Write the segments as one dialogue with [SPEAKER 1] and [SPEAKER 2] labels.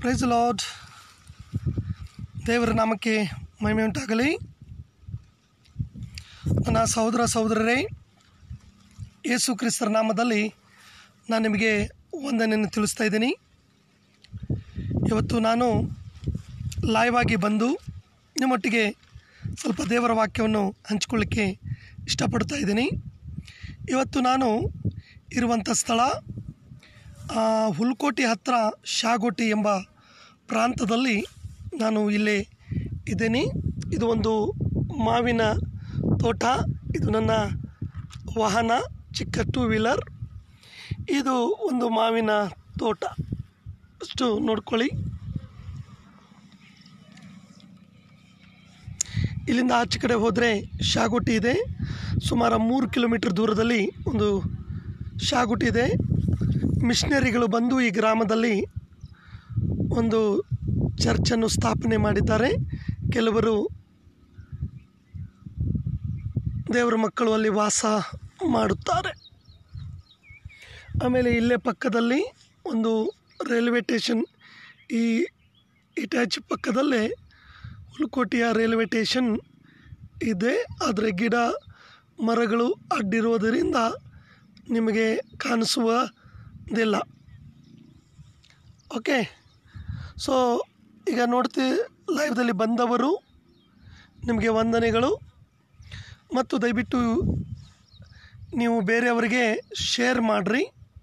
[SPEAKER 1] price lord ದೇವರ ನಾಮಕ್ಕೆ ಮಹಿಮೆ ಉಂಟಾಗಲಿ ನನ್ನ ಸಹೋದರ ಸಹೋದರರೇ ಯೇಸು ಕ್ರಿಸ್ತರ ನಾಮದಲ್ಲಿ ನಾನು ನಿಮಗೆ ವಂದನೆಯನ್ನು ತಿಳಿಸ್ತಾ ಇದ್ದೀನಿ ಇವತ್ತು ನಾನು ಲೈವ್ ಆಗಿ ಬಂದು ನಿಮ್ಮೊಟ್ಟಿಗೆ ಸ್ವಲ್ಪ ದೇವರ ವಾಕ್ಯವನ್ನು ಹಂಚಿಕೊಳ್ಳಿಕ್ಕೆ ಇಷ್ಟಪಡ್ತಾ ಇದ್ದೀನಿ ಇವತ್ತು ನಾನು ಇರುವಂಥ ಸ್ಥಳ ಆ, ಹುಲ್ಕೋಟಿ ಹತ್ತಿರ ಶಾಗೋಟಿ ಎಂಬ ಪ್ರಾಂತದಲ್ಲಿ ನಾನು ಇಲ್ಲೇ ಇದ್ದೇನೆ ಇದು ಒಂದು ಮಾವಿನ ತೋಟ ಇದು ನನ್ನ ವಾಹನ ಚಿಕ್ಕ ಟೂ ವೀಲರ್ ಇದು ಒಂದು ಮಾವಿನ ತೋಟ ಅಷ್ಟು ನೋಡ್ಕೊಳ್ಳಿ ಇಲ್ಲಿಂದ ಆಚೆ ಕಡೆ ಹೋದರೆ ಶಾಗೋಟಿ ಇದೆ ಸುಮಾರು ಮೂರು ಕಿಲೋಮೀಟರ್ ದೂರದಲ್ಲಿ ಒಂದು ಶಾಗುಟಿ ಇದೆ ಮಿಷನರಿಗಳು ಬಂದು ಈ ಗ್ರಾಮದಲ್ಲಿ ಒಂದು ಚರ್ಚನ್ನು ಸ್ಥಾಪನೆ ಮಾಡಿದ್ದಾರೆ ಕೆಲವರು ದೇವರ ಮಕ್ಕಳು ಅಲ್ಲಿ ವಾಸ ಮಾಡುತ್ತಾರೆ ಆಮೇಲೆ ಇಲ್ಲೇ ಪಕ್ಕದಲ್ಲಿ ಒಂದು ರೈಲ್ವೆ ಸ್ಟೇಷನ್ ಈ ಇಟ್ಯಾಚ್ ಪಕ್ಕದಲ್ಲೇ ಹುಲಕೋಟೆಯ ರೈಲ್ವೆ ಸ್ಟೇಷನ್ ಇದೆ ಆದರೆ ಗಿಡ ಮರಗಳು ಅಡ್ಡಿರೋದರಿಂದ ನಿಮಗೆ ಕಾಣಿಸುವುದಿಲ್ಲ ಓಕೆ ಸೊ ಈಗ ನೋಡ್ತಿ ಲೈವ್ದಲ್ಲಿ ಬಂದವರು ನಿಮಗೆ ವಂದನೆಗಳು ಮತ್ತು ದಯವಿಟ್ಟು ನೀವು ಬೇರೆಯವರಿಗೆ ಶೇರ್ ಮಾಡಿರಿ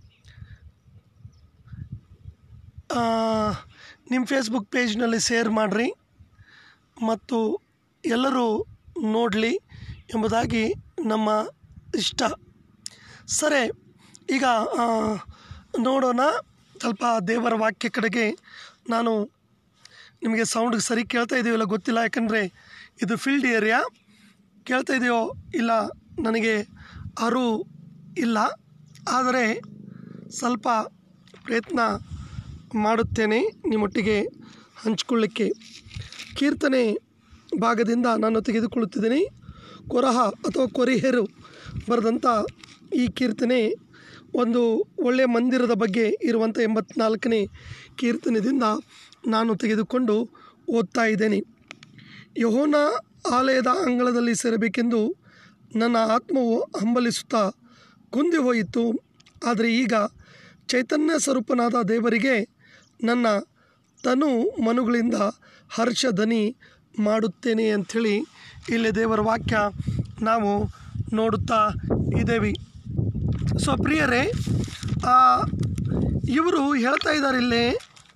[SPEAKER 1] ನಿಮ್ಮ ಫೇಸ್ಬುಕ್ ಪೇಜ್ನಲ್ಲಿ ಶೇರ್ ಮಾಡಿರಿ ಮತ್ತು ಎಲ್ಲರೂ ನೋಡಲಿ ಎಂಬುದಾಗಿ ನಮ್ಮ ಇಷ್ಟ ಸರಿ ಈಗ ಆ, ನೋಡೋಣ ಸ್ವಲ್ಪ ದೇವರ ವಾಕ್ಯ ಕಡೆಗೆ ನಾನು ನಿಮಗೆ ಸೌಂಡ್ ಸರಿ ಕೇಳ್ತಾ ಇದೆಯಲ್ಲ ಗೊತ್ತಿಲ್ಲ ಯಾಕಂದರೆ ಇದು ಫೀಲ್ಡ್ ಏರಿಯಾ ಕೇಳ್ತಾ ಇದೆಯೋ ಇಲ್ಲ ನನಗೆ ಅರು ಇಲ್ಲ ಆದರೆ ಸ್ವಲ್ಪ ಪ್ರಯತ್ನ ಮಾಡುತ್ತೇನೆ ನಿಮ್ಮೊಟ್ಟಿಗೆ ಹಂಚಿಕೊಳ್ಳಿಕ್ಕೆ ಕೀರ್ತನೆ ಭಾಗದಿಂದ ನಾನು ತೆಗೆದುಕೊಳ್ಳುತ್ತಿದ್ದೇನೆ ಕೊರಹ ಅಥವಾ ಕೊರಿಹೆರು ಬರೆದಂಥ ಈ ಕೀರ್ತನೆ ಒಂದು ಒಳ್ಳೆಯ ಮಂದಿರದ ಬಗ್ಗೆ ಇರುವಂಥ ಎಂಬತ್ನಾಲ್ಕನೇ ಕೀರ್ತನೆಯಿಂದ ನಾನು ತೆಗೆದುಕೊಂಡು ಓದ್ತಾ ಇದ್ದೇನೆ ಯಹೋನ ಆಲಯದ ಅಂಗಳದಲ್ಲಿ ಸೇರಬೇಕೆಂದು ನನ್ನ ಆತ್ಮವು ಹಂಬಲಿಸುತ್ತಾ ಕುಂದಿ ಹೋಯಿತು ಆದರೆ ಈಗ ಚೈತನ್ಯ ಸ್ವರೂಪನಾದ ದೇವರಿಗೆ ನನ್ನ ತನು ಮನುಗಳಿಂದ ಹರ್ಷ ಧ್ವನಿ ಮಾಡುತ್ತೇನೆ ಅಂಥೇಳಿ ಇಲ್ಲಿ ದೇವರ ವಾಕ್ಯ ನಾವು ನೋಡುತ್ತಾ ಇದ್ದೇವೆ ಸೊ ಪ್ರಿಯರೇ ಆ, ಇವರು ಹೇಳ್ತಾ ಇದ್ದಾರೆ ಇಲ್ಲಿ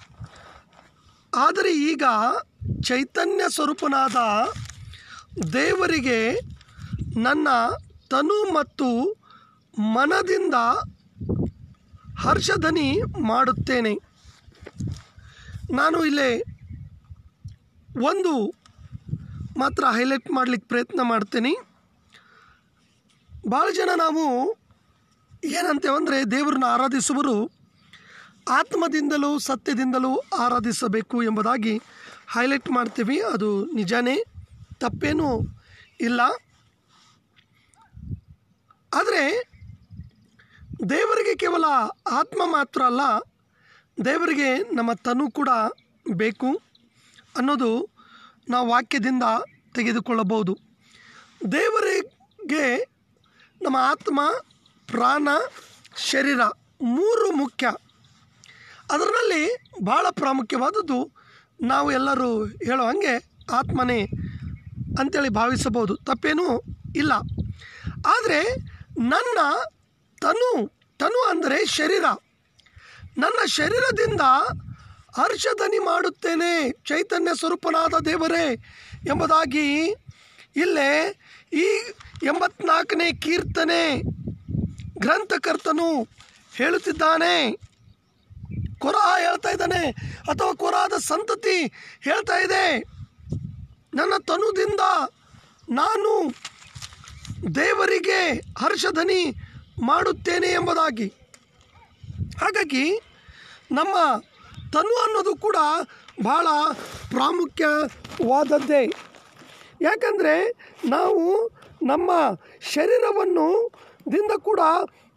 [SPEAKER 1] ಆದರೆ ಈಗ ಚೈತನ್ಯ ಸ್ವರೂಪನಾದ ದೇವರಿಗೆ ನನ್ನ ತನು ಮತ್ತು ಮನದಿಂದ ಹರ್ಷಧ್ವನಿ ಮಾಡುತ್ತೇನೆ ನಾನು ಇಲ್ಲಿ ಒಂದು ಮಾತ್ರ ಹೈಲೈಟ್ ಮಾಡಲಿಕ್ಕೆ ಪ್ರಯತ್ನ ಮಾಡ್ತೀನಿ ಭಾಳ ಜನ ನಾವು ಏನಂತೇವಂದರೆ ದೇವರನ್ನ ಆರಾಧಿಸುವರು ಆತ್ಮದಿಂದಲೂ ಸತ್ಯದಿಂದಲೂ ಆರಾಧಿಸಬೇಕು ಎಂಬುದಾಗಿ ಹೈಲೈಟ್ ಮಾಡ್ತೀವಿ ಅದು ನಿಜನೇ ತಪ್ಪೇನೂ ಇಲ್ಲ ಆದರೆ ದೇವರಿಗೆ ಕೇವಲ ಆತ್ಮ ಮಾತ್ರ ಅಲ್ಲ ದೇವರಿಗೆ ನಮ್ಮ ತನು ಕೂಡ ಬೇಕು ಅನ್ನೋದು ನಾವು ವಾಕ್ಯದಿಂದ ತೆಗೆದುಕೊಳ್ಳಬಹುದು ದೇವರಿಗೆ ನಮ್ಮ ಆತ್ಮ ಪ್ರಾಣ ಶರೀರ ಮೂರು ಮುಖ್ಯ ಅದರಲ್ಲಿ ಭಾಳ ಪ್ರಾಮುಖ್ಯವಾದದ್ದು ನಾವು ಎಲ್ಲರೂ ಹೇಳೋ ಹಾಗೆ ಆತ್ಮನೇ ಅಂತೇಳಿ ಭಾವಿಸಬಹುದು ತಪ್ಪೇನೂ ಇಲ್ಲ ಆದರೆ ನನ್ನ ತನು ತನು ಅಂದರೆ ಶರೀರ ನನ್ನ ಶರೀರದಿಂದ ಹರ್ಷಧ್ವನಿ ಮಾಡುತ್ತೇನೆ ಚೈತನ್ಯ ಸ್ವರೂಪನಾದ ದೇವರೇ ಎಂಬುದಾಗಿ ಇಲ್ಲೇ ಈ ಎಂಬತ್ನಾಲ್ಕನೇ ಕೀರ್ತನೆ ಗ್ರಂಥಕರ್ತನು ಹೇಳುತ್ತಿದ್ದಾನೆ ಕೊರ ಹೇಳ್ತಾ ಇದ್ದಾನೆ ಅಥವಾ ಕೊರಾದ ಸಂತತಿ ಹೇಳ್ತಾ ಇದೆ ನನ್ನ ತನುದಿಂದ ನಾನು ದೇವರಿಗೆ ಹರ್ಷಧ್ವನಿ ಮಾಡುತ್ತೇನೆ ಎಂಬುದಾಗಿ ಹಾಗಾಗಿ ನಮ್ಮ ತನು ಅನ್ನೋದು ಕೂಡ ಭಾಳ ಪ್ರಾಮುಖ್ಯವಾದದ್ದೇ ಯಾಕಂದರೆ ನಾವು ನಮ್ಮ ಶರೀರವನ್ನು ದಿಂದ ಕೂಡ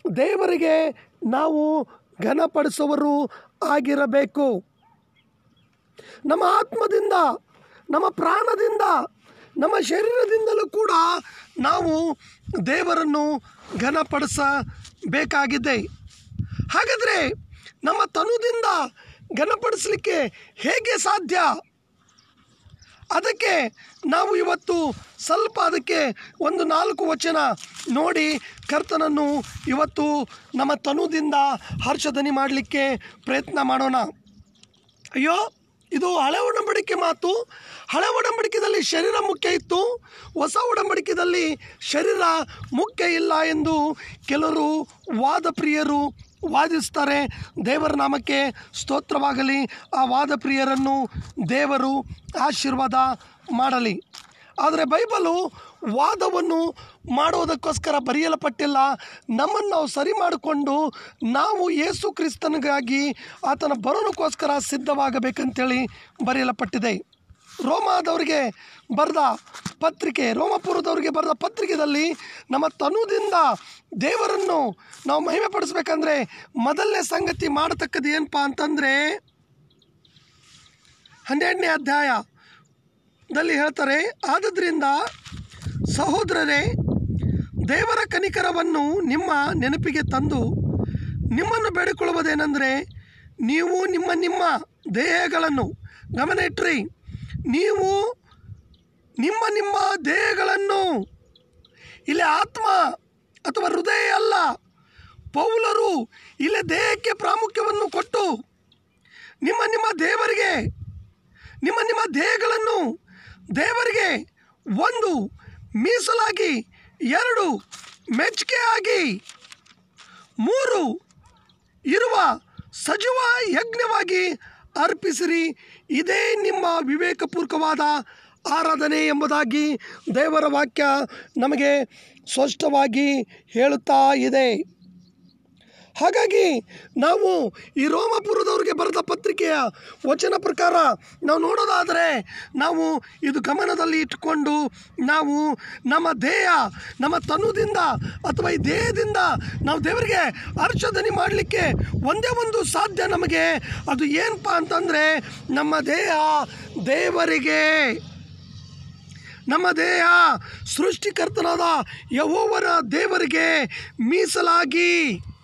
[SPEAKER 1] ದೇವರಿಗೆ ನಾವು ಘನಪಡಿಸುವರು ಆಗಿರಬೇಕು ನಮ್ಮ ಆತ್ಮದಿಂದ ನಮ್ಮ ಪ್ರಾಣದಿಂದ ನಮ್ಮ ಶರೀರದಿಂದಲೂ ಕೂಡ ನಾವು ದೇವರನ್ನು ಘನಪಡಿಸಬೇಕಾಗಿದೆ ಹಾಗಾದರೆ ನಮ್ಮ ತನುದಿಂದ ಘನಪಡಿಸಲಿಕ್ಕೆ ಹೇಗೆ ಸಾಧ್ಯ ಅದಕ್ಕೆ ನಾವು ಇವತ್ತು ಸ್ವಲ್ಪ ಅದಕ್ಕೆ ಒಂದು ನಾಲ್ಕು ವಚನ ನೋಡಿ ಕರ್ತನನ್ನು ಇವತ್ತು ನಮ್ಮ ತನುದಿಂದ ಹರ್ಷಧ್ವನಿ ಮಾಡಲಿಕ್ಕೆ ಪ್ರಯತ್ನ ಮಾಡೋಣ ಅಯ್ಯೋ ಇದು ಹಳೆ ಒಡಂಬಡಿಕೆ ಮಾತು ಹಳೆ ಒಡಂಬಡಿಕೆಯಲ್ಲಿ ಶರೀರ ಮುಖ್ಯ ಇತ್ತು ಹೊಸ ಒಡಂಬಡಿಕೆಯಲ್ಲಿ ಶರೀರ ಮುಖ್ಯ ಇಲ್ಲ ಎಂದು ಕೆಲವರು ವಾದಪ್ರಿಯರು ವಾದಿಸ್ತಾರೆ ದೇವರ ನಾಮಕ್ಕೆ ಸ್ತೋತ್ರವಾಗಲಿ ಆ ವಾದಪ್ರಿಯರನ್ನು ದೇವರು ಆಶೀರ್ವಾದ ಮಾಡಲಿ ಆದರೆ ಬೈಬಲು ವಾದವನ್ನು ಮಾಡೋದಕ್ಕೋಸ್ಕರ ಬರೆಯಲ್ಪಟ್ಟಿಲ್ಲ ನಮ್ಮನ್ನು ನಾವು ಸರಿ ಮಾಡಿಕೊಂಡು ನಾವು ಯೇಸು ಕ್ರಿಸ್ತನಿಗಾಗಿ ಆತನ ಬರೋದಕ್ಕೋಸ್ಕರ ಸಿದ್ಧವಾಗಬೇಕಂತೇಳಿ ಬರೆಯಲ್ಪಟ್ಟಿದೆ ರೋಮಾದವರಿಗೆ ಬರೆದ ಪತ್ರಿಕೆ ರೋಮಪುರದವರಿಗೆ ಬರೆದ ಪತ್ರಿಕೆಯಲ್ಲಿ ನಮ್ಮ ತನುದಿಂದ ದೇವರನ್ನು ನಾವು ಮಹಿಮೆ ಪಡಿಸ್ಬೇಕಂದ್ರೆ ಮೊದಲನೇ ಸಂಗತಿ ಮಾಡತಕ್ಕದ್ದು ಏನಪ್ಪ ಅಂತಂದರೆ ಹನ್ನೆರಡನೇ ಅಧ್ಯಾಯದಲ್ಲಿ ಹೇಳ್ತಾರೆ ಆದದ್ರಿಂದ ಸಹೋದರರೇ ದೇವರ ಕನಿಕರವನ್ನು ನಿಮ್ಮ ನೆನಪಿಗೆ ತಂದು ನಿಮ್ಮನ್ನು ಬೇಡಿಕೊಳ್ಳುವುದೇನೆಂದರೆ ನೀವು ನಿಮ್ಮ ನಿಮ್ಮ ದೇಹಗಳನ್ನು ಗಮನ ಇಟ್ರಿ ನೀವು ನಿಮ್ಮ ನಿಮ್ಮ ದೇಹಗಳನ್ನು ಇಲ್ಲಿ ಆತ್ಮ ಅಥವಾ ಹೃದಯ ಅಲ್ಲ ಪೌಲರು ಇಲ್ಲಿ ದೇಹಕ್ಕೆ ಪ್ರಾಮುಖ್ಯವನ್ನು ಕೊಟ್ಟು ನಿಮ್ಮ ನಿಮ್ಮ ದೇವರಿಗೆ ನಿಮ್ಮ ನಿಮ್ಮ ದೇಹಗಳನ್ನು ದೇವರಿಗೆ ಒಂದು ಮೀಸಲಾಗಿ ಎರಡು ಮೆಚ್ಚುಗೆಯಾಗಿ ಮೂರು ಇರುವ ಸಜೀವ ಯಜ್ಞವಾಗಿ ಅರ್ಪಿಸಿರಿ ಇದೇ ನಿಮ್ಮ ವಿವೇಕಪೂರ್ವಕವಾದ ಆರಾಧನೆ ಎಂಬುದಾಗಿ ದೇವರ ವಾಕ್ಯ ನಮಗೆ ಸ್ಪಷ್ಟವಾಗಿ ಹೇಳುತ್ತಾ ಇದೆ ಹಾಗಾಗಿ ನಾವು ಈ ರೋಮಪುರದವ್ರಿಗೆ ಬರೆದ ಪತ್ರಿಕೆಯ ವಚನ ಪ್ರಕಾರ ನಾವು ನೋಡೋದಾದರೆ ನಾವು ಇದು ಗಮನದಲ್ಲಿ ಇಟ್ಟುಕೊಂಡು ನಾವು ನಮ್ಮ ದೇಹ ನಮ್ಮ ತನುದಿಂದ ಅಥವಾ ಈ ದೇಹದಿಂದ ನಾವು ದೇವರಿಗೆ ಹರ್ಷಧ್ವನಿ ಮಾಡಲಿಕ್ಕೆ ಒಂದೇ ಒಂದು ಸಾಧ್ಯ ನಮಗೆ ಅದು ಏನಪ್ಪ ಅಂತಂದರೆ ನಮ್ಮ ದೇಹ ದೇವರಿಗೆ ನಮ್ಮ ದೇಹ ಸೃಷ್ಟಿಕರ್ತನಾದ ಯಹೋವನ ದೇವರಿಗೆ ಮೀಸಲಾಗಿ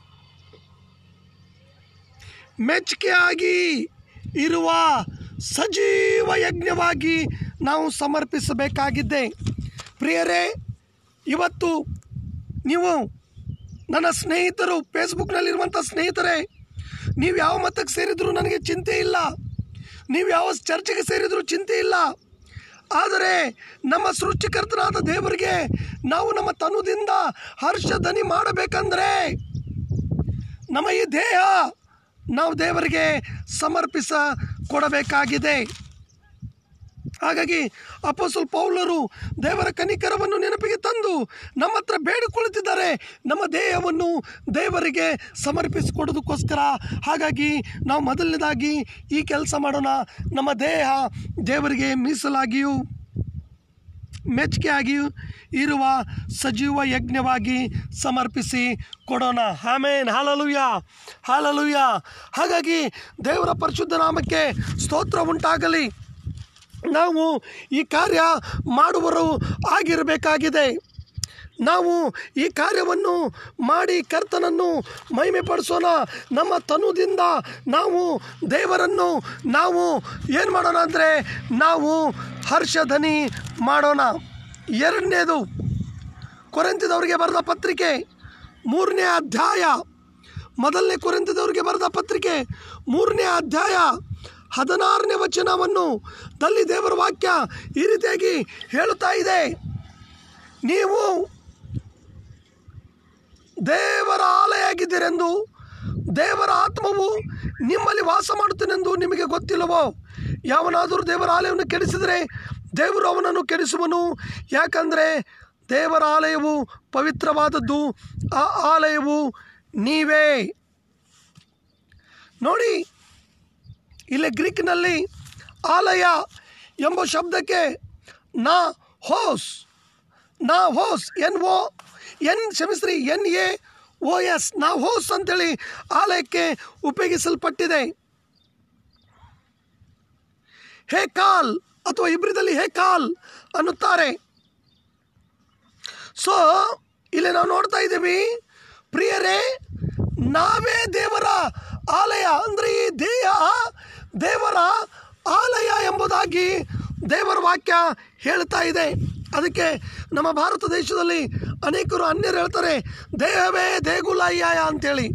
[SPEAKER 1] ಮೆಚ್ಚುಗೆಯಾಗಿ ಇರುವ ಸಜೀವ ಯಜ್ಞವಾಗಿ ನಾವು ಸಮರ್ಪಿಸಬೇಕಾಗಿದ್ದೆ ಪ್ರಿಯರೇ ಇವತ್ತು ನೀವು ನನ್ನ ಸ್ನೇಹಿತರು ಫೇಸ್ಬುಕ್ನಲ್ಲಿರುವಂಥ ಸ್ನೇಹಿತರೇ ನೀವು ಯಾವ ಮತಕ್ಕೆ ಸೇರಿದರೂ ನನಗೆ ಚಿಂತೆ ಇಲ್ಲ ನೀವು ಯಾವ ಚರ್ಚೆಗೆ ಸೇರಿದರೂ ಚಿಂತೆ ಇಲ್ಲ ಆದರೆ ನಮ್ಮ ಸೃಷ್ಟಿಕರ್ತನಾದ ದೇವರಿಗೆ ನಾವು ನಮ್ಮ ತನುದಿಂದ ಹರ್ಷಧ್ವನಿ ಮಾಡಬೇಕಂದ್ರೆ ನಮ್ಮ ಈ ದೇಹ ನಾವು ದೇವರಿಗೆ ಸಮರ್ಪಿಸ ಕೊಡಬೇಕಾಗಿದೆ ಹಾಗಾಗಿ ಅಪೋಸಲ್ ಪೌಲರು ದೇವರ ಕನಿಕರವನ್ನು ನೆನಪಿಗೆ ತಂದು ನಮ್ಮ ಹತ್ರ ಬೇಡಿಕೊಳ್ಳುತ್ತಿದ್ದಾರೆ ನಮ್ಮ ದೇಹವನ್ನು ದೇವರಿಗೆ ಸಮರ್ಪಿಸಿಕೊಡೋದಕ್ಕೋಸ್ಕರ ಹಾಗಾಗಿ ನಾವು ಮೊದಲನೇದಾಗಿ ಈ ಕೆಲಸ ಮಾಡೋಣ ನಮ್ಮ ದೇಹ ದೇವರಿಗೆ ಮೀಸಲಾಗಿಯೂ ಮೆಚ್ಚುಗೆಯಾಗಿಯೂ ಇರುವ ಸಜೀವ ಯಜ್ಞವಾಗಿ ಸಮರ್ಪಿಸಿ ಕೊಡೋಣ ಆಮೇನ್ ಹಾಲಲುಯ್ಯ ಹಾಲಲುಯ್ಯ ಹಾಗಾಗಿ ದೇವರ ಪರಿಶುದ್ಧ ನಾಮಕ್ಕೆ ಸ್ತೋತ್ರ ಉಂಟಾಗಲಿ ನಾವು ಈ ಕಾರ್ಯ ಮಾಡುವರು ಆಗಿರಬೇಕಾಗಿದೆ ನಾವು ಈ ಕಾರ್ಯವನ್ನು ಮಾಡಿ ಕರ್ತನನ್ನು ಮಹಿಮೆ ಪಡಿಸೋಣ ನಮ್ಮ ತನುದಿಂದ ನಾವು ದೇವರನ್ನು ನಾವು ಏನು ಮಾಡೋಣ ಅಂದರೆ ನಾವು ಹರ್ಷಧ್ವನಿ ಮಾಡೋಣ ಎರಡನೇದು ಕೊರೆಂತಿದವರಿಗೆ ಬರೆದ ಪತ್ರಿಕೆ ಮೂರನೇ ಅಧ್ಯಾಯ ಮೊದಲನೇ ಕೊರೆಂತಿದವರಿಗೆ ಬರೆದ ಪತ್ರಿಕೆ ಮೂರನೇ ಅಧ್ಯಾಯ ಹದಿನಾರನೇ ವಚನವನ್ನು ದಲ್ಲಿ ದೇವರ ವಾಕ್ಯ ಈ ರೀತಿಯಾಗಿ ಹೇಳುತ್ತಾ ಇದೆ ನೀವು ದೇವರ ಆಲಯ ಆಗಿದ್ದೀರೆಂದು ದೇವರ ಆತ್ಮವು ನಿಮ್ಮಲ್ಲಿ ವಾಸ ಮಾಡುತ್ತೇನೆಂದು ನಿಮಗೆ ಗೊತ್ತಿಲ್ಲವೋ ಯಾವನಾದರೂ ದೇವರ ಆಲಯವನ್ನು ಕೆಡಿಸಿದರೆ ದೇವರು ಅವನನ್ನು ಕೆಡಿಸುವನು ಯಾಕಂದರೆ ದೇವರ ಆಲಯವು ಪವಿತ್ರವಾದದ್ದು ಆ ಆಲಯವು ನೀವೇ ನೋಡಿ ಇಲ್ಲಿ ಗ್ರೀಕ್ನಲ್ಲಿ ಆಲಯ ಎಂಬ ಶಬ್ದಕ್ಕೆ naos naos N O N ಕ್ಷಮಿಸ್ರಿ N A O S naos ಅಂತೇಳಿ ಆಲಯಕ್ಕೆ ಉಪಯೋಗಿಸಲ್ಪಟ್ಟಿದೆ ಹೇಕಾಲ್ ಅಥವಾ ಇಬ್ರಿದಲ್ಲಿ ಹೇಕಾಲ್ ಅನ್ನುತ್ತಾರೆ ಸೊ ಇಲ್ಲಿ ನಾವು ನೋಡ್ತಾ ಇದ್ದೀವಿ ಪ್ರಿಯರೇ ನಾವೇ ದೇವರ ಆಲಯ ಅಂದರೆ ಈ ದೇಹ ದೇವರ ಆಲಯ ಎಂಬುದಾಗಿ ದೇವರ ವಾಕ್ಯ ಹೇಳ್ತಾ ಇದೆ ಅದಕ್ಕೆ ನಮ್ಮ ಭಾರತ ದೇಶದಲ್ಲಿ ಅನೇಕರು ಅನ್ಯರು ಹೇಳ್ತಾರೆ ದೇಹವೇ ದೇಗುಲಯ್ಯ ಅಂತೇಳಿ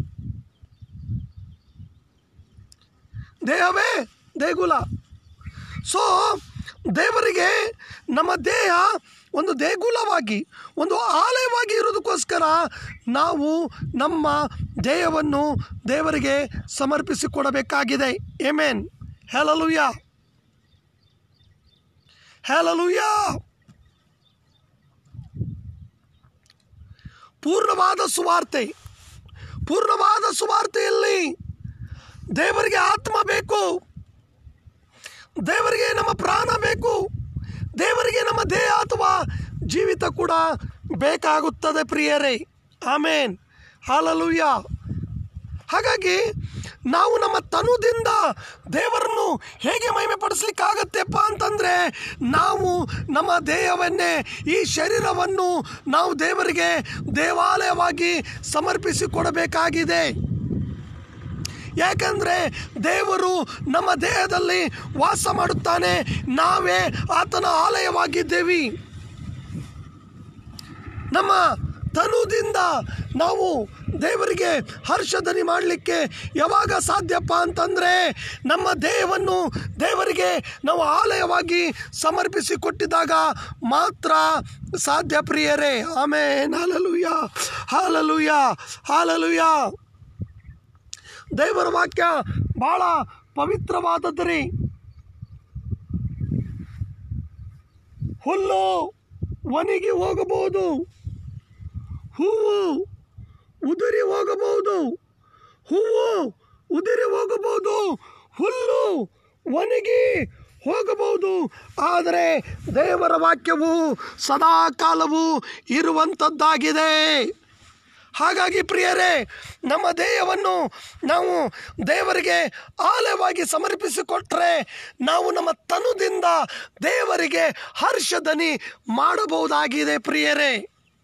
[SPEAKER 1] ದೇಹವೇ ದೇಗುಲ ಸೊ ದೇವರಿಗೆ ನಮ್ಮ ದೇಹ ಒಂದು ದೇಗುಲವಾಗಿ ಒಂದು ಆಲಯವಾಗಿ ಇರೋದಕ್ಕೋಸ್ಕರ ನಾವು ನಮ್ಮ ದೇಹವನ್ನು ದೇವರಿಗೆ ಸಮರ್ಪಿಸಿಕೊಡಬೇಕಾಗಿದೆ ಏಮೇನ್ ಹೇಳಲುಯ್ಯ ಹೇಳಲುಯ್ಯ ಪೂರ್ಣವಾದ ಸುವಾರ್ತೆ ಪೂರ್ಣವಾದ ಸುವಾರ್ತೆಯಲ್ಲಿ ದೇವರಿಗೆ ಆತ್ಮ ಬೇಕು ದೇವರಿಗೆ ನಮ್ಮ ಪ್ರಾಣ ಬೇಕು ದೇವರಿಗೆ ನಮ್ಮ ದೇಹ ಅಥವಾ ಜೀವಿತ ಕೂಡ ಬೇಕಾಗುತ್ತದೆ ಪ್ರಿಯರೇ ಆಮೇನ್ ಹಾಲಲುಯ್ಯ ಹಾಗಾಗಿ ನಾವು ನಮ್ಮ ತನುದಿಂದ ದೇವರನ್ನು ಹೇಗೆ ಮಹಿಮೆ ಪಡಿಸ್ಲಿಕ್ಕಾಗತ್ತೆಪ್ಪ ಅಂತಂದರೆ ನಾವು ನಮ್ಮ ದೇಹವನ್ನೇ ಈ ಶರೀರವನ್ನು ನಾವು ದೇವರಿಗೆ ದೇವಾಲಯವಾಗಿ ಸಮರ್ಪಿಸಿಕೊಡಬೇಕಾಗಿದೆ ಯಾಕಂದರೆ ದೇವರು ನಮ್ಮ ದೇಹದಲ್ಲಿ ವಾಸ ಮಾಡುತ್ತಾನೆ ನಾವೇ ಆತನ ಆಲಯವಾಗಿದ್ದೇವೆ ನಮ್ಮ ತನುದಿಂದ ನಾವು ದೇವರಿಗೆ ಹರ್ಷಧನಿ ಮಾಡಲಿಕ್ಕೆ ಯಾವಾಗ ಸಾಧ್ಯಪ್ಪ ಅಂತಂದರೆ ನಮ್ಮ ದೇಹವನ್ನು ದೇವರಿಗೆ ನಾವು ಆಲಯವಾಗಿ ಸಮರ್ಪಿಸಿ ಕೊಟ್ಟಿದ್ದಾಗ ಮಾತ್ರ ಸಾಧ್ಯ ಪ್ರಿಯರೇ ಆಮೇನ್ ಹಾಲಲುಯ್ಯ ಹಾಲಲುಯ್ಯ ಹಾಲಲುಯ್ಯ ದೇವರ ವಾಕ್ಯ ಬಹಳ ಪವಿತ್ರವಾದದ್ರಿ ಹುಲ್ಲು ಒಣಗಿ ಹೋಗಬಹುದು ಹೂವು ಉದುರಿ ಹೋಗಬಹುದು ಹೂವು ಉದುರಿ ಹೋಗಬಹುದು ಹುಲ್ಲು ಒಣಗಿ ಹೋಗಬಹುದು ಆದರೆ ದೇವರ ವಾಕ್ಯವು ಸದಾ ಕಾಲವು ಇರುವಂಥದ್ದಾಗಿದೆ ಹಾಗಾಗಿ ಪ್ರಿಯರೇ ನಮ್ಮ ದೇಹವನ್ನು ನಾವು ದೇವರಿಗೆ ಆಲಯವಾಗಿ ಸಮರ್ಪಿಸಿಕೊಟ್ರೆ ನಾವು ನಮ್ಮ ತನುದಿಂದ ದೇವರಿಗೆ ಹರ್ಷಧನಿ ಮಾಡಬಹುದಾಗಿದೆ ಪ್ರಿಯರೇ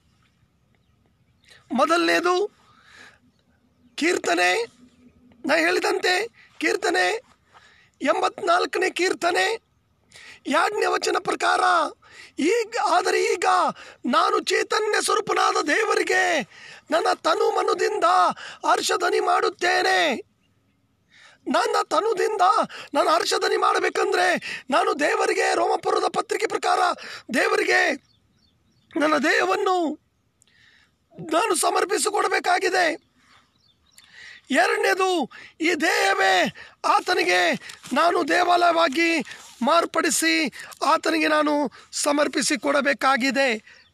[SPEAKER 1] ಮೊದಲನೇದು ಕೀರ್ತನೆ ನಾ ಹೇಳಿದಂತೆ ಕೀರ್ತನೆ ಎಂಬತ್ನಾಲ್ಕನೇ ಕೀರ್ತನೆ ಎರಡನೇ ವಚನ ಪ್ರಕಾರ ಈಗ ಆದರೆ ಈಗ ನಾನು ಚೈತನ್ಯ ಸ್ವರೂಪನಾದ ದೇವರಿಗೆ ನನ್ನ ತನು ಮನುದಿಂದ ಹರ್ಷಧನಿ ಮಾಡುತ್ತೇನೆ ನನ್ನ ತನುದಿಂದ ನಾನು ಹರ್ಷಧನಿ ಮಾಡಬೇಕಂದ್ರೆ ನಾನು ದೇವರಿಗೆ ರೋಮಪುರದ ಪತ್ರಿಕೆ ಪ್ರಕಾರ ದೇವರಿಗೆ ನನ್ನ ದೇಹವನ್ನು ನಾನು ಸಮರ್ಪಿಸಿಕೊಡಬೇಕಾಗಿದೆ ಎರಡನೇದು ಈ ದೇಹವೇ ಆತನಿಗೆ ನಾನು ದೇವಾಲಯವಾಗಿ ಮಾರ್ಪಡಿಸಿ ಆತನಿಗೆ ನಾನು ಸಮರ್ಪಿಸಿ ಕೊಡಬೇಕಾಗಿದೆ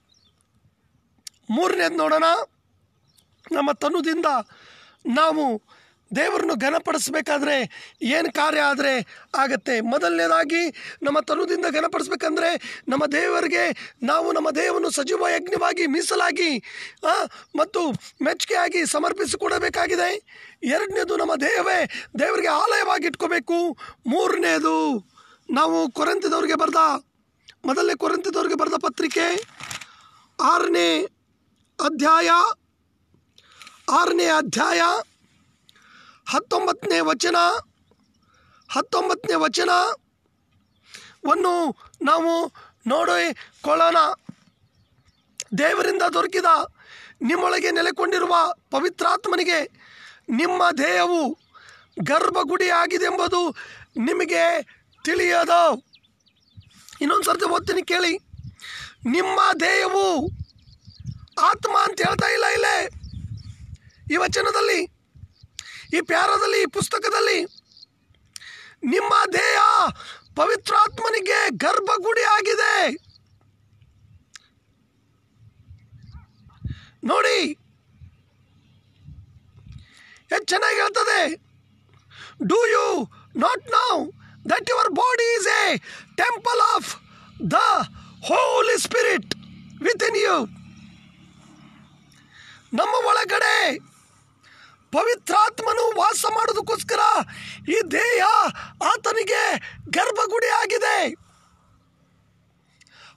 [SPEAKER 1] ಮೂರನೇದು ನೋಡೋಣ ನಮ್ಮ ತನುದಿಂದ ನಾವು ದೇವರನ್ನು ಘನಪಡಿಸ್ಬೇಕಾದ್ರೆ ಏನು ಕಾರ್ಯ ಆದರೆ ಆಗತ್ತೆ ಮೊದಲನೇದಾಗಿ ನಮ್ಮ ತನುದಿಂದ ಘನಪಡಿಸ್ಬೇಕಂದ್ರೆ ನಮ್ಮ ದೇವರಿಗೆ ನಾವು ನಮ್ಮ ದೇಹವನ್ನು ಸಜೀವ ಯಜ್ಞವಾಗಿ ಮೀಸಲಾಗಿ ಆ, ಮತ್ತು ಮೆಚ್ಚುಗೆಯಾಗಿ ಸಮರ್ಪಿಸಿಕೊಡಬೇಕಾಗಿದೆ ಎರಡನೇದು ನಮ್ಮ ದೇಹವೇ ದೇವರಿಗೆ ಆಲಯವಾಗಿ ಇಟ್ಕೋಬೇಕು ಮೂರನೇದು ನಾವು ಕೊರಂತಿದವ್ರಿಗೆ ಬರೆದ ಮೊದಲನೇ ಕೊರಂತಿದವ್ರಿಗೆ ಬರೆದ ಪತ್ರಿಕೆ ಆರನೇ ಅಧ್ಯಾಯ ಆರನೇ ಅಧ್ಯಾಯ ಹತ್ತೊಂಬತ್ತನೇ ವಚನ ಹತ್ತೊಂಬತ್ತನೇ ವಚನವನ್ನು ನಾವು ನೋಡಿಕೊಳ್ಳೋಣ ದೇವರಿಂದ ದೊರಕಿದ ನಿಮ್ಮೊಳಗೆ ನೆಲೆಗೊಂಡಿರುವ ಪವಿತ್ರಾತ್ಮನಿಗೆ ನಿಮ್ಮ ದೇಹವು ಗರ್ಭಗುಡಿ ಆಗಿದೆ ಎಂಬುದು ನಿಮಗೆ ತಿಳಿಯದು ಇನ್ನೊಂದು ಸರ್ತಿ ಓದ್ತೀನಿ ಕೇಳಿ ನಿಮ್ಮ ದೇಹವು ಆತ್ಮ ಅಂತ ಹೇಳ್ತಾ ಇಲ್ಲ ಇಲ್ಲೇ ಈ ವಚನದಲ್ಲಿ ಈ ಪ್ಯಾರದಲ್ಲಿ ಈ ಪುಸ್ತಕದಲ್ಲಿ ನಿಮ್ಮ ದೇಹ ಪವಿತ್ರಾತ್ಮನಿಗೆ ಗರ್ಭಗುಡಿ ಆಗಿದೆ ನೋಡಿ ಎಷ್ಟು ಚೆನ್ನಾಗಿ ಹೇಳ್ತದೆ do you not know that your body is a temple of the holy spirit within you ನಮ್ಮ ಒಳಗಡೆ ಪವಿತ್ರಾತ್ಮನು ವಾಸ ಮಾಡೋದಕ್ಕೋಸ್ಕರ ಈ ದೇಹ ಆತನಿಗೆ ಗರ್ಭಗುಡಿ ಆಗಿದೆ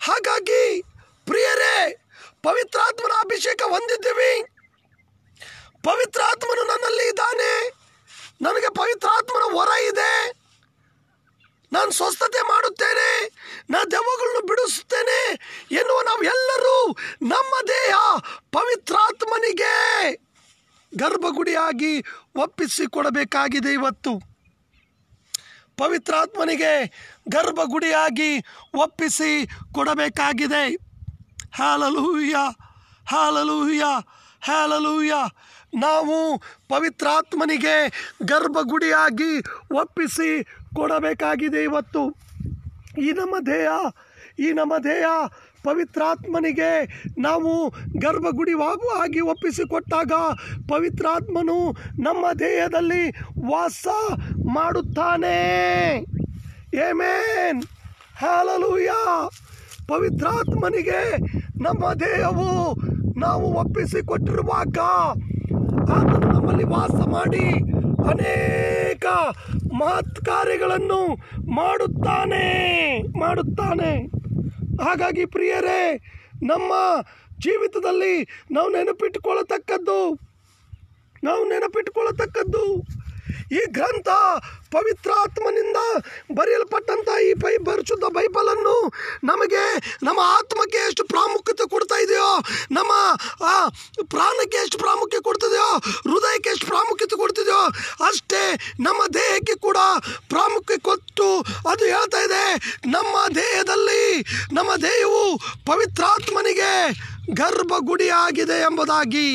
[SPEAKER 1] ಹಾಗಾಗಿ ಪ್ರಿಯರೇ ಪವಿತ್ರಾತ್ಮನ ಅಭಿಷೇಕ ಹೊಂದಿದ್ದೀವಿ ಪವಿತ್ರಾತ್ಮನು ನನ್ನಲ್ಲಿ ಇದ್ದಾನೆ ನನಗೆ ಪವಿತ್ರಾತ್ಮನ ಹೊರ ಇದೆ ನಾನು ಸ್ವಸ್ಥತೆ ಮಾಡುತ್ತೇನೆ ನಾ ದೆವ್ವಗಳನ್ನು ಬಿಡಿಸುತ್ತೇನೆ ಎನ್ನುವ ನಾವು ಎಲ್ಲರೂ ನಮ್ಮ ದೇಹ ಪವಿತ್ರಾತ್ಮನಿಗೆ ಗರ್ಭಗುಡಿಯಾಗಿ ಒಪ್ಪಿಸಿಕೊಡಬೇಕಾಗಿದೆ ಇವತ್ತು ಪವಿತ್ರಾತ್ಮನಿಗೆ ಗರ್ಭಗುಡಿಯಾಗಿ ಒಪ್ಪಿಸಿ ಕೊಡಬೇಕಾಗಿದೆ ಹಾಲಲೂಯ ಹಾಲಲೂಯ ಹಾಲಲೂಯ ನಾವು ಪವಿತ್ರಾತ್ಮನಿಗೆ ಗರ್ಭಗುಡಿಯಾಗಿ ಒಪ್ಪಿಸಿ ಕೊಡಬೇಕಾಗಿದೆ ಇವತ್ತು ಈ ನಮ್ಮ ದೇಹ ಈ ನಮ್ಮ ದೇಹ ಪವಿತ್ರಾತ್ಮನಿಗೆ ನಾವು ಗರ್ಭಗುಡಿ ಆಗಿ ಒಪ್ಪಿಸಿಕೊಟ್ಟಾಗ ಪವಿತ್ರಾತ್ಮನು ನಮ್ಮ ದೇಹದಲ್ಲಿ ವಾಸ ಮಾಡುತ್ತಾನೆ ಏಮೇನ್ ಹಾಲಲೂಯ ಪವಿತ್ರಾತ್ಮನಿಗೆ ನಮ್ಮ ದೇಹವು ನಾವು ಒಪ್ಪಿಸಿಕೊಟ್ಟಿರುವಾಗ ಆತನು ನಮ್ಮಲ್ಲಿ ವಾಸ ಮಾಡಿ ಅನೇಕ ಮಹತ್ ಕಾರ್ಯಗಳನ್ನು ಮಾಡುತ್ತಾನೆ ಮಾಡುತ್ತಾನೆ ಹಾಗಾಗಿ ಪ್ರಿಯರೇ ನಮ್ಮ ಜೀವಿತದಲ್ಲಿ ನಾವು ನೆನಪಿಟ್ಟುಕೊಳ್ಳತಕ್ಕದ್ದು ನಾವು ನೆನಪಿಟ್ಟುಕೊಳ್ಳತಕ್ಕದ್ದು ಈ ಗ್ರಂಥ ಪವಿತ್ರಾತ್ಮನಿಂದ ಬರೆಯಲ್ಪಟ್ಟಂಥ ಈ ಬೈ ಪರಿಶುದ್ಧ ಬೈಬಲನ್ನು ನಮಗೆ ನಮ್ಮ ಆತ್ಮಕ್ಕೆ ಎಷ್ಟು ಪ್ರಾಮುಖ್ಯತೆ ಕೊಡ್ತಾ ಇದೆಯೋ ನಮ್ಮ ಆ, ಪ್ರಾಣಕ್ಕೆ ಎಷ್ಟು ಪ್ರಾಮುಖ್ಯ ಕೊಡ್ತಿದೆಯೋ ಹೃದಯಕ್ಕೆ ಎಷ್ಟು ಪ್ರಾಮುಖ್ಯತೆ ಕೊಡ್ತಿದೆಯೋ ಅಷ್ಟೇ ನಮ್ಮ ದೇಹಕ್ಕೆ ಕೂಡ ಪ್ರಾಮುಖ್ಯ ಕೊಟ್ಟು ಅದು ಹೇಳ್ತಾ ಇದೆ ನಮ್ಮ ದೇಹದಲ್ಲಿ ನಮ್ಮ ದೇಹವು ಪವಿತ್ರಾತ್ಮನಿಗೆ ಗರ್ಭಗುಡಿಯಾಗಿದೆ ಎಂಬುದಾಗಿ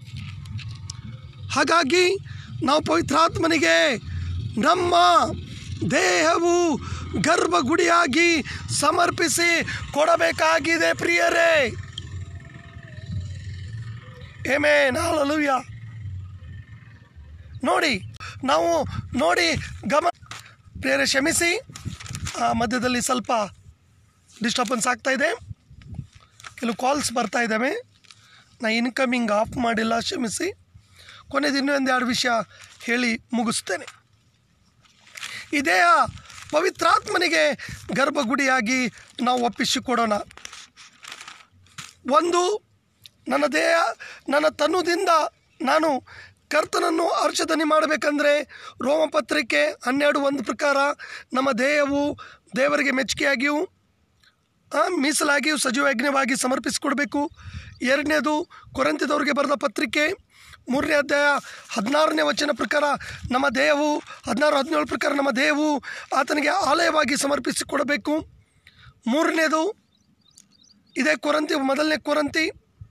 [SPEAKER 1] ಹಾಗಾಗಿ ನಾವು ಪವಿತ್ರಾತ್ಮನಿಗೆ ನಮ್ಮ ದೇಹವು ಗರ್ಭಗುಡಿಯಾಗಿ ಸಮರ್ಪಿಸಿ ಕೊಡಬೇಕಾಗಿದೆ ಪ್ರಿಯರೇ ಏಮೇ ನಾಲಲುಯ್ಯ ನೋಡಿ ನಾವು ನೋಡಿ ಗಮ ಪ್ರಿಯರೇ ಕ್ಷಮಿಸಿ ಆ, ಮಧ್ಯದಲ್ಲಿ ಸ್ವಲ್ಪ ಡಿಸ್ಟರ್ಬೆನ್ಸ್ ಆಗ್ತಾ ಇದೆ ಕೆಲವು ಕಾಲ್ಸ್ ಬರ್ತಾ ಇದ್ದಾವೆ ನಾ ಇನ್ಕಮಿಂಗ್ ಆಫ್ ಮಾಡಿಲ್ಲ ಕ್ಷಮಿಸಿ ಕೊನೆದು ಇನ್ನೂ ಒಂದೆರಡು ವಿಷಯ ಹೇಳಿ ಮುಗಿಸ್ತೇನೆ ಈ ದೇಹ ಪವಿತ್ರಾತ್ಮನಿಗೆ ಗರ್ಭಗುಡಿಯಾಗಿ ನಾವು ಒಪ್ಪಿಸಿಕೊಡೋಣ ಒಂದು ನನ್ನ ದೇಹ ನನ್ನ ತನುದಿಂದ ನಾನು ಕರ್ತನನ್ನು ಹರ್ಷಧನಿ ಮಾಡಬೇಕಂದ್ರೆ ರೋಮಪತ್ರಿಕೆ ಹನ್ನೆರಡು ಒಂದು ಪ್ರಕಾರ ನಮ್ಮ ದೇಹವು ದೇವರಿಗೆ ಮೆಚ್ಚುಗೆಯಾಗಿಯೂ ಆ, ಮೀಸಲಾಗಿಯೂ ಸಜೀವ ಯಜ್ಞವಾಗಿ ಸಮರ್ಪಿಸಿಕೊಡ್ಬೇಕು ಎರಡನೇದು ಕೊರಂತಿದವ್ರಿಗೆ ಬರೆದ ಪತ್ರಿಕೆ ಮೂರನೇ ಅಧ್ಯಾಯ ಹದಿನಾರನೇ ವಚನ ಪ್ರಕಾರ ನಮ್ಮ ದೇಹವು ಹದಿನಾರು ಹದಿನೇಳು ಪ್ರಕಾರ ನಮ್ಮ ದೇಹವು ಆತನಿಗೆ ಆಲಯವಾಗಿ ಸಮರ್ಪಿಸಿಕೊಡಬೇಕು ಮೂರನೇದು ಇದೇ ಕೊರಂತಿ ಮೊದಲನೇ ಕೊರಂತಿ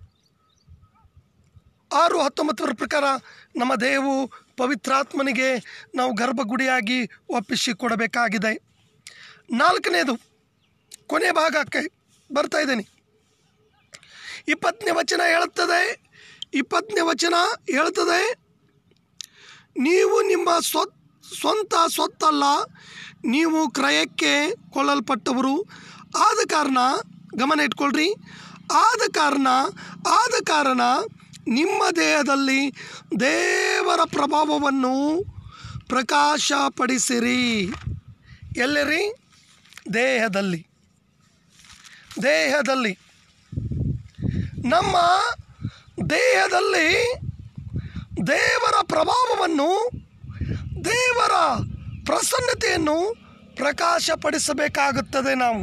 [SPEAKER 1] ಆರು ಹತ್ತೊಂಬತ್ತರ ಪ್ರಕಾರ ನಮ್ಮ ದೇಹವು ಪವಿತ್ರಾತ್ಮನಿಗೆ ನಾವು ಗರ್ಭಗುಡಿಯಾಗಿ ಒಪ್ಪಿಸಿ ಕೊಡಬೇಕಾಗಿದೆ ನಾಲ್ಕನೇದು ಕೊನೆ ಭಾಗಕ್ಕೆ ಬರ್ತಾ ಇದ್ದೀನಿ ಇಪ್ಪತ್ತನೇ ವಚನ ಹೇಳುತ್ತದೆ ಇಪ್ಪತ್ತನೇ ವಚನ ಹೇಳ್ತದೆ ನೀವು ನಿಮ್ಮ ಸ್ವ ಸ್ವಂತ ಸ್ವತ್ತಲ್ಲ ನೀವು ಕ್ರಯಕ್ಕೆ ಕೊಳ್ಳಲ್ಪಟ್ಟವರು ಆದ ಕಾರಣ ಗಮನ ಇಟ್ಕೊಳ್ರಿ ಆದ ಕಾರಣ ಆದ ಕಾರಣ ನಿಮ್ಮ ದೇಹದಲ್ಲಿ ದೇವರ ಪ್ರಭಾವವನ್ನು ಪ್ರಕಾಶಪಡಿಸಿರಿ ಎಲ್ಲಿರಿ ದೇಹದಲ್ಲಿ ದೇಹದಲ್ಲಿ ನಮ್ಮ ದೇಹದಲ್ಲಿ ದೇವರ ಪ್ರಭಾವವನ್ನು ದೇವರ ಪ್ರಸನ್ನತೆಯನ್ನು ಪ್ರಕಾಶಪಡಿಸಬೇಕಾಗುತ್ತದೆ ನಾವು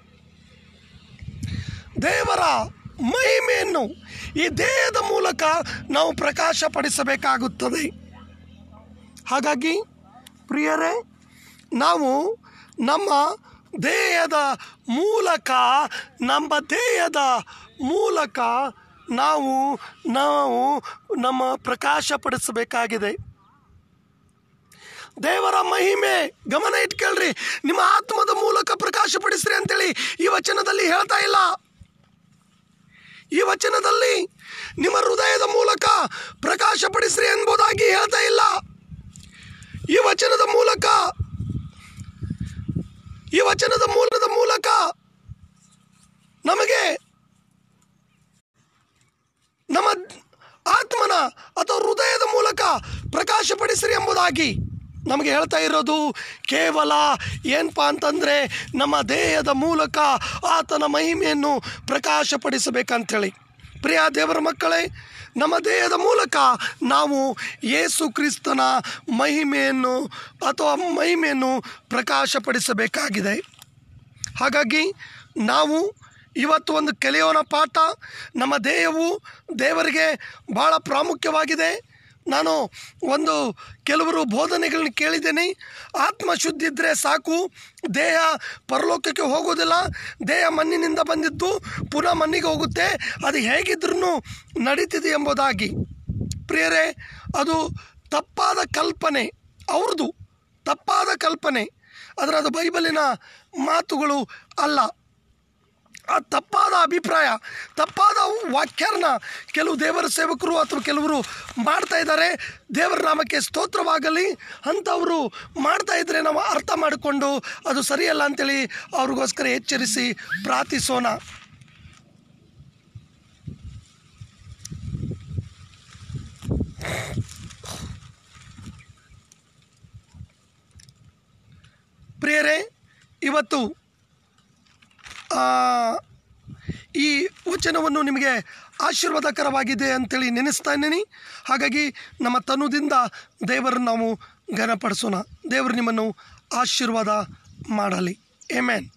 [SPEAKER 1] ದೇವರ ಮಹಿಮೆಯನ್ನು ಈ ದೇಹದ ಮೂಲಕ ನಾವು ಪ್ರಕಾಶಪಡಿಸಬೇಕಾಗುತ್ತದೆ ಹಾಗಾಗಿ ಪ್ರಿಯರೇ ನಾವು ನಮ್ಮ ದೇಹದ ಮೂಲಕ ನಮ್ಮ ದೇಹದ ಮೂಲಕ ನಾವು ನಾವು ನಮ್ಮ ಪ್ರಕಾಶಪಡಿಸಬೇಕಾಗಿದೆ ದೇವರ ಮಹಿಮೆ ಗಮನ ಇಟ್ಕೊಳ್ರಿ ನಿಮ್ಮ ಆತ್ಮದ ಮೂಲಕ ಪ್ರಕಾಶಪಡಿಸ್ರಿ ಅಂತೇಳಿ ಈ ವಚನದಲ್ಲಿ ಹೇಳ್ತಾ ಇಲ್ಲ ಈ ವಚನದಲ್ಲಿ ನಿಮ್ಮ ಹೃದಯದ ಮೂಲಕ ಪ್ರಕಾಶಪಡಿಸ್ರಿ ಎಂಬುದಾಗಿ ಹೇಳ್ತಾ ಇಲ್ಲ ಈ ವಚನದ ಮೂಲಕ ಈ ವಚನದ ಮೂಲದ ಮೂಲಕ ನಮಗೆ ನಮ್ಮ ಆತ್ಮನ ಅಥವಾ ಹೃದಯದ ಮೂಲಕ ಪ್ರಕಾಶಪಡಿಸಿರಿ ಎಂಬುದಾಗಿ ನಮಗೆ ಹೇಳ್ತಾ ಇರೋದು ಕೇವಲ ಏನಪ್ಪ ಅಂತಂದರೆ ನಮ್ಮ ದೇಹದ ಮೂಲಕ ಆತನ ಮಹಿಮೆಯನ್ನು ಪ್ರಕಾಶಪಡಿಸಬೇಕಂಥೇಳಿ ಪ್ರಿಯ ದೇವರ ಮಕ್ಕಳೇ ನಮ್ಮ ದೇಹದ ಮೂಲಕ ನಾವು ಯೇಸು ಕ್ರಿಸ್ತನ ಮಹಿಮೆಯನ್ನು ಅಥವಾ ಮಹಿಮೆಯನ್ನು ಪ್ರಕಾಶಪಡಿಸಬೇಕಾಗಿದೆ ಹಾಗಾಗಿ ನಾವು ಇವತ್ತು ಒಂದು ಕಲಿಯೋಣ ಪಾಠ ನಮ್ಮ ದೇಹವು ದೇವರಿಗೆ ಭಾಳ ಪ್ರಾಮುಖ್ಯವಾಗಿದೆ ನಾನು ಒಂದು ಕೆಲವರು ಬೋಧನೆಗಳನ್ನ ಕೇಳಿದ್ದೇನೆ ಆತ್ಮ ಶುದ್ಧಿ ಇದ್ದರೆ ಸಾಕು ದೇಹ ಪರಲೋಕಕ್ಕೆ ಹೋಗೋದಿಲ್ಲ ದೇಹ ಮಣ್ಣಿನಿಂದ ಬಂದಿದ್ದು ಪುನಃ ಮಣ್ಣಿಗೆ ಹೋಗುತ್ತೆ ಅದು ಹೇಗಿದ್ರೂ ನಡೀತಿದೆ ಎಂಬುದಾಗಿ ಪ್ರಿಯರೇ ಅದು ತಪ್ಪಾದ ಕಲ್ಪನೆ ಅವ್ರದ್ದು ತಪ್ಪಾದ ಕಲ್ಪನೆ ಆದರೆ ಅದು ಬೈಬಲಿನ ಮಾತುಗಳು ಅಲ್ಲ ಆ ತಪ್ಪಾದ ಅಭಿಪ್ರಾಯ ತಪ್ಪಾದ ವಾಕ್ಯರನ್ನ ಕೆಲವು ದೇವರ ಸೇವಕರು ಅಥವಾ ಕೆಲವರು ಮಾಡ್ತಾ ಇದ್ದಾರೆ ದೇವರ ನಾಮಕ್ಕೆ ಸ್ತೋತ್ರವಾಗಲಿ ಅಂಥವರು ಮಾಡ್ತಾ ಇದ್ದರೆ ನಾವು ಅರ್ಥ ಮಾಡಿಕೊಂಡು ಅದು ಸರಿಯಲ್ಲ ಅಂತೇಳಿ ಅವ್ರಿಗೋಸ್ಕರ ಎಚ್ಚರಿಸಿ ಪ್ರಾರ್ಥಿಸೋಣ ಪ್ರಿಯರೇ ಇವತ್ತು ಆ, ಈ ವಚನವನ್ನು ನಿಮಗೆ ಆಶೀರ್ವಾದಕರವಾಗಿದೆ ಅಂತೇಳಿ ನೆನೆಸ್ತಾ ಇದ್ದೀನಿ ಹಾಗಾಗಿ ನಮ್ಮ ತನುದಿಂದ ದೇವರನ್ನು ನಾವು ಘನಪಡಿಸೋಣ ದೇವರು ನಿಮ್ಮನ್ನು ಆಶೀರ್ವಾದ ಮಾಡಲಿ ಏಮೇನ್